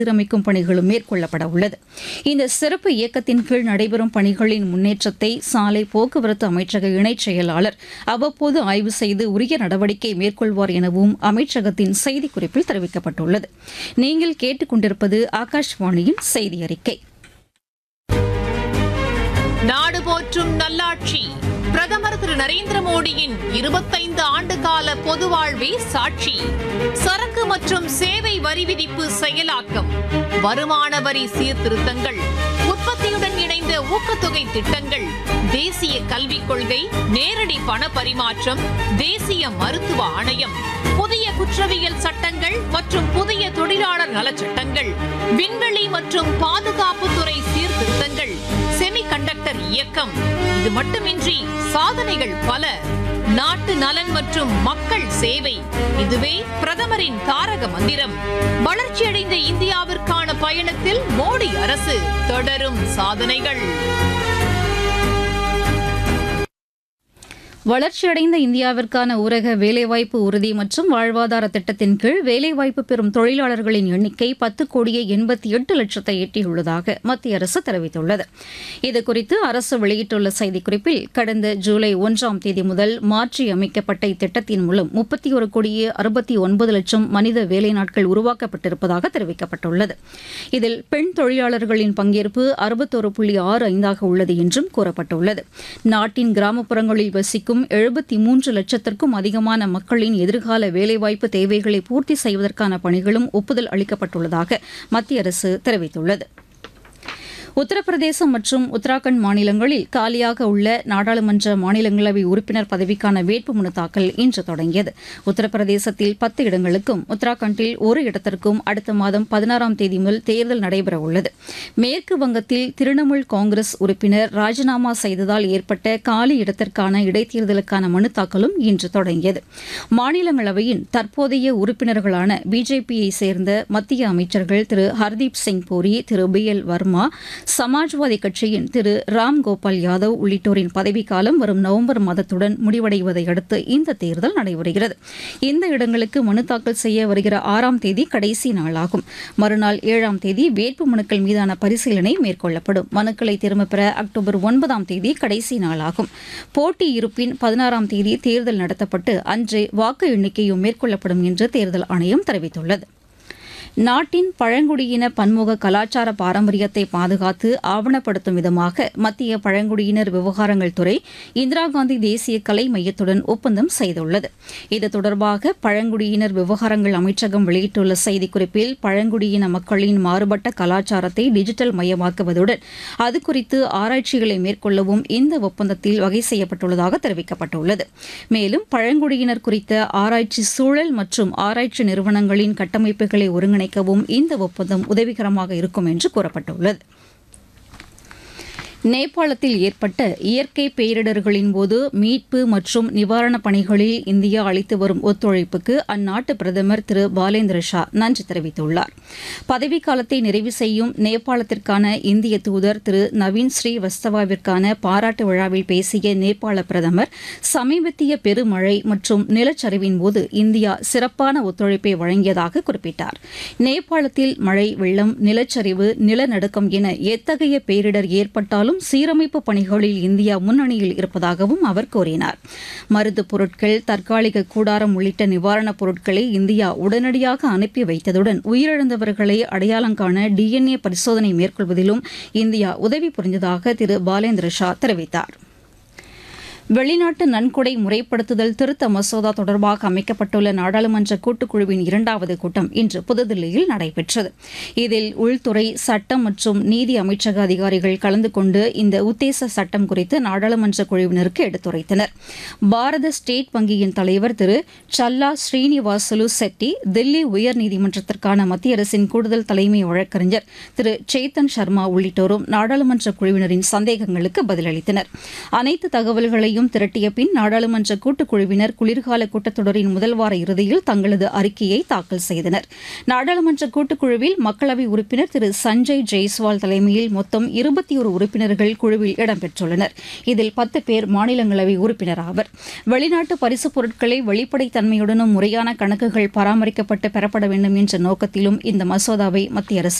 சீரமைக்கும் பணிகளும் மேற்கொள்ளப்பட உள்ளது இந்த சிறப்பு இயக்கத்தின் கீழ் நடைபெறும் பணிகளின் முன்னேற்றத்தை சாலை போக்குவரத்து அமைச்சக இணைச் செயலாளர் அவ்வப்போது ஆய்வு செய்து உரிய நடவடிக்கை மேற்கொள்வார் எனவும் அமைச்சகத்தின் செய்திக்குறிப்பில் தெரிவிக்கப்பட்டுள்ளது நீங்கள் கேட்டுக்கொண்டிருப்பது ஆகாஷ்வாணியின் செய்தி அறிக்கை நாடு போற்றும் நல்லாட்சி பிரதமர் திரு நரேந்திர மோடியின் இருபத்தைந்து ஆண்டு கால பொது வாழ்வே சாட்சி சரக்கு மற்றும் சேவை வரி விதிப்பு செயலாக்கம் வருமான வரி சீர்திருத்தங்கள் உற்பத்தியுடன் இணைந்த ஊக்கத்தொகை திட்டங்கள் தேசிய கல்விக் கொள்கை நேரடி பண பரிமாற்றம் தேசிய மருத்துவ ஆணையம் புதிய குற்றவியல் சட்டங்கள் மற்றும் புதிய தொழிலாளர் நலச்சட்டங்கள் விண்வெளி மற்றும் பாதுகாப்புத்துறை சீர்திருத்தங்கள் செமிகண்டக்டர் இயக்கம் இது மட்டுமின்றி சாதனைகள் பல நாட்டு நலன் மற்றும் மக்கள் சேவை இதுவே பிரதமரின் தாரக மந்திரம் வளர்ச்சியடைந்த இந்தியாவிற்கான பயணத்தில் மோடி அரசு தொடரும் சாதனைகள் வளர்ச்சியடைந்த இந்தியாவிற்கான ஊரக வேலைவாய்ப்பு உறுதி மற்றும் வாழ்வாதார திட்டத்தின் கீழ் வேலைவாய்ப்பு பெறும் தொழிலாளர்களின் எண்ணிக்கை பத்து கோடியே எண்பத்தி எட்டு லட்சத்தை எட்டியுள்ளதாக மத்திய அரசு தெரிவித்துள்ளது இதுகுறித்து அரசு வெளியிட்டுள்ள செய்திக்குறிப்பில் கடந்த ஜூலை ஒன்றாம் தேதி முதல் மாற்றி அமைக்கப்பட்ட இத்திட்டத்தின் மூலம் முப்பத்தி ஒரு கோடியே அறுபத்தி ஒன்பது லட்சம் மனித வேலை நாட்கள் உருவாக்கப்பட்டிருப்பதாக தெரிவிக்கப்பட்டுள்ளது இதில் பெண் தொழிலாளர்களின் பங்கேற்பு அறுபத்தொரு புள்ளி ஆறு ஐந்தாக உள்ளது என்றும் கூறப்பட்டுள்ளது நாட்டின் கிராமப்புறங்களில் வசிக்கும் எழுபத்தி மூன்று லட்சத்திற்கும் அதிகமான மக்களின் எதிர்கால வேலைவாய்ப்பு தேவைகளை பூர்த்தி செய்வதற்கான பணிகளும் ஒப்புதல் அளிக்கப்பட்டுள்ளதாக மத்திய அரசு தெரிவித்துள்ளது உத்தரப்பிரதேசம் மற்றும் உத்தராகண்ட் மாநிலங்களில் காலியாக உள்ள நாடாளுமன்ற மாநிலங்களவை உறுப்பினர் பதவிக்கான வேட்புமனு தாக்கல் இன்று தொடங்கியது உத்தரப்பிரதேசத்தில் பத்து இடங்களுக்கும் உத்தராகண்டில் ஒரு இடத்திற்கும் அடுத்த மாதம் பதினாறாம் தேதி முதல் தேர்தல் நடைபெற உள்ளது மேற்கு வங்கத்தில் திரிணாமுல் காங்கிரஸ் உறுப்பினர் ராஜினாமா செய்ததால் ஏற்பட்ட காலி இடத்திற்கான இடைத்தேர்தலுக்கான மனு தாக்கலும் இன்று தொடங்கியது மாநிலங்களவையின் தற்போதைய உறுப்பினர்களான பிஜேபியை சேர்ந்த மத்திய அமைச்சர்கள் திரு ஹர்தீப் சிங் பூரி திரு பி எல் வர்மா சமாஜ்வாதி கட்சியின் திரு ராம் கோபால் யாதவ் உள்ளிட்டோரின் பதவிக்காலம் வரும் நவம்பர் மாதத்துடன் முடிவடைவதை அடுத்து இந்த தேர்தல் நடைபெறுகிறது இந்த இடங்களுக்கு மனு தாக்கல் செய்ய வருகிற ஆறாம் தேதி கடைசி நாளாகும் மறுநாள் ஏழாம் தேதி வேட்பு மனுக்கள் மீதான பரிசீலனை மேற்கொள்ளப்படும் மனுக்களை திரும்பப் பெற அக்டோபர் ஒன்பதாம் தேதி கடைசி நாளாகும் போட்டி இருப்பின் பதினாறாம் தேதி தேர்தல் நடத்தப்பட்டு அன்றே வாக்கு எண்ணிக்கையும் மேற்கொள்ளப்படும் என்று தேர்தல் ஆணையம் தெரிவித்துள்ளது நாட்டின் பழங்குடியின பன்முக கலாச்சார பாரம்பரியத்தை பாதுகாத்து ஆவணப்படுத்தும் விதமாக மத்திய பழங்குடியினர் விவகாரங்கள் துறை இந்திரா காந்தி தேசிய கலை மையத்துடன் ஒப்பந்தம் செய்துள்ளது இது தொடர்பாக பழங்குடியினர் விவகாரங்கள் அமைச்சகம் வெளியிட்டுள்ள செய்திக்குறிப்பில் பழங்குடியின மக்களின் மாறுபட்ட கலாச்சாரத்தை டிஜிட்டல் மயமாக்குவதுடன் அது குறித்து ஆராய்ச்சிகளை மேற்கொள்ளவும் இந்த ஒப்பந்தத்தில் வகை செய்யப்பட்டுள்ளதாக தெரிவிக்கப்பட்டுள்ளது மேலும் பழங்குடியினர் குறித்த ஆராய்ச்சி சூழல் மற்றும் ஆராய்ச்சி நிறுவனங்களின் கட்டமைப்புகளை ஒருங்கிணைக்கவும் இந்த ஒப்பந்தம் உதவிகரமாக இருக்கும் என்று கூறப்பட்டுள்ளது நேபாளத்தில் ஏற்பட்ட இயற்கை பேரிடர்களின் போது மீட்பு மற்றும் நிவாரணப் பணிகளில் இந்தியா அளித்து வரும் ஒத்துழைப்புக்கு அந்நாட்டு பிரதமர் திரு பாலேந்திர ஷா நன்றி தெரிவித்துள்ளார் பதவிக்காலத்தை நிறைவு செய்யும் நேபாளத்திற்கான இந்திய தூதர் திரு நவீன் ஸ்ரீவஸ்தவாவிற்கான பாராட்டு விழாவில் பேசிய நேபாள பிரதமர் சமீபத்திய பெருமழை மற்றும் நிலச்சரிவின் போது இந்தியா சிறப்பான ஒத்துழைப்பை வழங்கியதாக குறிப்பிட்டார் நேபாளத்தில் மழை வெள்ளம் நிலச்சரிவு நிலநடுக்கம் என எத்தகைய பேரிடர் ஏற்பட்டாலும் மேலும் சீரமைப்பு பணிகளில் இந்தியா முன்னணியில் இருப்பதாகவும் அவர் கூறினார் மருந்துப் பொருட்கள் தற்காலிக கூடாரம் உள்ளிட்ட நிவாரணப் பொருட்களை இந்தியா உடனடியாக அனுப்பி வைத்ததுடன் உயிரிழந்தவர்களை அடையாளம் காண டிஎன்ஏ பரிசோதனை மேற்கொள்வதிலும் இந்தியா உதவி புரிந்ததாக திரு பாலேந்திர ஷா தெரிவித்தார் வெளிநாட்டு நன்கொடை முறைப்படுத்துதல் திருத்த மசோதா தொடர்பாக அமைக்கப்பட்டுள்ள நாடாளுமன்ற கூட்டுக்குழுவின் இரண்டாவது கூட்டம் இன்று புதுதில்லியில் நடைபெற்றது இதில் உள்துறை சட்டம் மற்றும் நீதி அமைச்சக அதிகாரிகள் கலந்து கொண்டு இந்த உத்தேச சட்டம் குறித்து நாடாளுமன்ற குழுவினருக்கு எடுத்துரைத்தனர் பாரத ஸ்டேட் வங்கியின் தலைவர் திரு சல்லா ஸ்ரீனிவாசலு செட்டி தில்லி உயர்நீதிமன்றத்திற்கான மத்திய அரசின் கூடுதல் தலைமை வழக்கறிஞர் திரு சேத்தன் சர்மா உள்ளிட்டோரும் நாடாளுமன்ற குழுவினரின் சந்தேகங்களுக்கு பதிலளித்தனர் அனைத்து தகவல்களையும் அனைத்தையும் திரட்டிய பின் நாடாளுமன்ற கூட்டுக்குழுவினர் குளிர்கால கூட்டத்தொடரின் முதல் வார இறுதியில் தங்களது அறிக்கையை தாக்கல் செய்தனர் நாடாளுமன்ற கூட்டுக்குழுவில் மக்களவை உறுப்பினர் திரு சஞ்சய் ஜெய்ஸ்வால் தலைமையில் மொத்தம் இருபத்தி ஒரு உறுப்பினர்கள் குழுவில் இடம்பெற்றுள்ளனர் இதில் பத்து பேர் மாநிலங்களவை உறுப்பினர் ஆவர் வெளிநாட்டு பரிசுப் பொருட்களை வெளிப்படைத்தன்மையுடனும் முறையான கணக்குகள் பராமரிக்கப்பட்டு பெறப்பட வேண்டும் என்ற நோக்கத்திலும் இந்த மசோதாவை மத்திய அரசு